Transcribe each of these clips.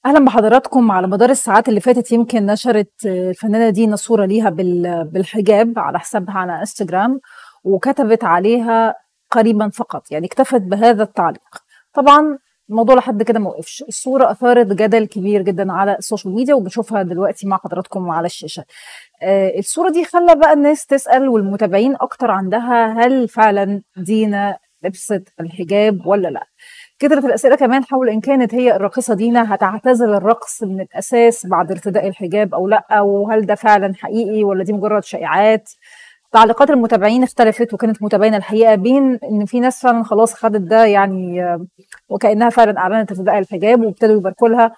أهلا بحضراتكم على مدار الساعات اللي فاتت يمكن نشرت الفنانة دينا صورة ليها بالحجاب على حسابها على انستجرام وكتبت عليها قريبا فقط يعني اكتفت بهذا التعليق طبعا الموضوع لحد كده ما وقفش الصورة أثارت جدل كبير جدا على السوشيال ميديا وبنشوفها دلوقتي مع حضراتكم على الشاشة آه الصورة دي خلى بقى الناس تسأل والمتابعين أكتر عندها هل فعلا دينا لبست الحجاب ولا لا كترت الأسئلة كمان حول إن كانت هي الراقصة دينا هتعتزل الرقص من الأساس بعد ارتداء الحجاب أو لأ وهل ده فعلا حقيقي ولا دي مجرد شائعات تعليقات المتابعين اختلفت وكانت متباينه الحقيقه بين ان في ناس فعلا خلاص خدت ده يعني وكانها فعلا اعلنت ارتداء الحجاب وابتدوا يباركوا لها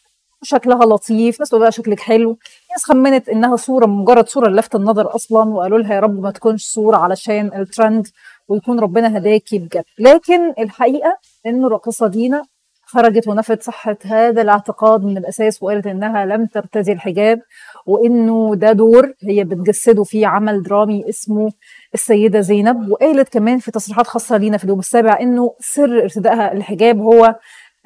شكلها لطيف ناس بقى شكلك حلو ناس خمنت انها صوره مجرد صوره لفت النظر اصلا وقالوا لها يا رب ما تكونش صوره علشان الترند ويكون ربنا هداكي بجد لكن الحقيقه انه الراقصه دينا خرجت ونفت صحة هذا الاعتقاد من الأساس وقالت إنها لم ترتدي الحجاب وإنه ده دور هي بتجسده في عمل درامي اسمه السيدة زينب وقالت كمان في تصريحات خاصة لينا في اليوم السابع إنه سر ارتدائها الحجاب هو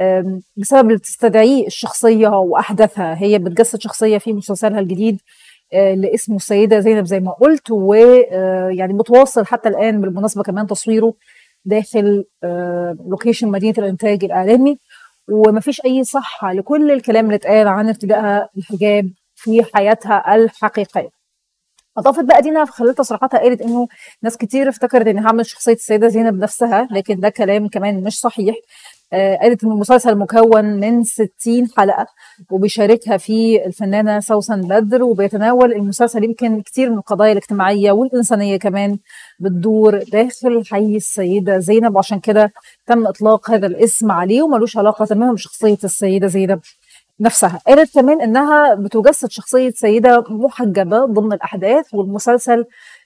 بسبب اللي بتستدعيه الشخصية وأحداثها هي بتجسد شخصية في مسلسلها الجديد اللي اسمه السيدة زينب زي ما قلت ويعني متواصل حتى الآن بالمناسبة كمان تصويره داخل لوكيشن مدينة الإنتاج الإعلامي ومفيش أي صحة لكل الكلام اللي اتقال عن ارتدائها الحجاب في حياتها الحقيقية اضافت بقى دينا في خلال تصريحاتها قالت انه ناس كتير افتكرت انها عملت شخصيه السيده زينب نفسها لكن ده كلام كمان مش صحيح آه قالت ان المسلسل مكون من 60 حلقه وبيشاركها فيه الفنانه سوسن بدر وبيتناول المسلسل يمكن كتير من القضايا الاجتماعيه والانسانيه كمان بتدور داخل حي السيده زينب وعشان كده تم اطلاق هذا الاسم عليه وملوش علاقه تماما بشخصيه السيده زينب نفسها قالت كمان انها بتجسد شخصيه سيده محجبه ضمن الاحداث والمسلسل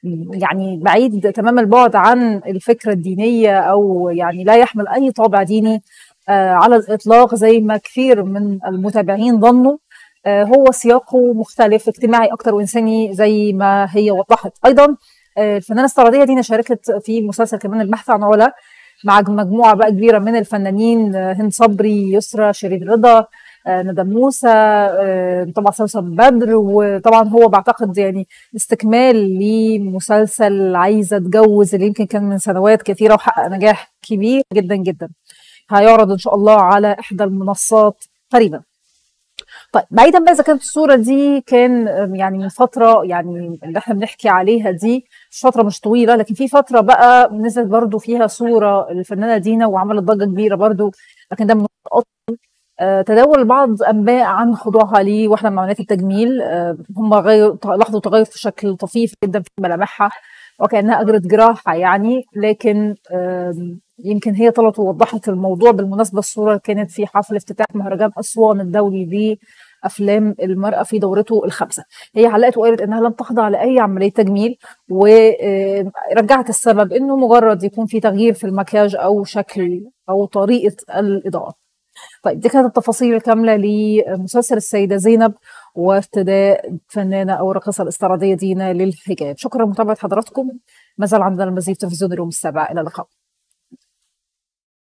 يعني بعيد تمام البعد عن الفكره الدينيه او يعني لا يحمل اي طابع ديني آه على الاطلاق زي ما كثير من المتابعين ظنوا آه هو سياقه مختلف اجتماعي اكتر وانساني زي ما هي وضحت ايضا آه الفنانه السعوديه دينا شاركت في مسلسل كمان البحث عن علا مع مجموعه بقى كبيره من الفنانين هند صبري يسرى شيرين رضا ندى موسى طبعا سوسن بدر وطبعا هو بعتقد يعني استكمال لمسلسل عايزه اتجوز اللي يمكن كان من سنوات كثيره وحقق نجاح كبير جدا جدا هيعرض ان شاء الله على احدى المنصات قريبا طيب بعيدا بقى اذا كانت الصوره دي كان يعني من فتره يعني اللي احنا بنحكي عليها دي مش فتره مش طويله لكن في فتره بقى نزلت برضو فيها صوره الفنانه دينا وعملت ضجه كبيره برضو لكن ده من تداول البعض انباء عن خضوعها لواحده من عمليات التجميل هم غير لاحظوا تغير في شكل طفيف جدا في ملامحها وكانها اجرت جراحه يعني لكن يمكن هي طلعت ووضحت الموضوع بالمناسبه الصوره كانت في حفل افتتاح مهرجان اسوان الدولي افلام المراه في دورته الخامسه هي علقت وقالت انها لم تخضع لاي عمليه تجميل ورجعت السبب انه مجرد يكون في تغيير في المكياج او شكل او طريقه الاضاءه طيب دي كانت التفاصيل الكاملة لمسلسل السيدة زينب وارتداء الفنانة أو الراقصة الاستعراضية دينا للحجاب شكرا لمتابعة حضراتكم ما زال عندنا المزيد في تلفزيون اليوم السابع إلى اللقاء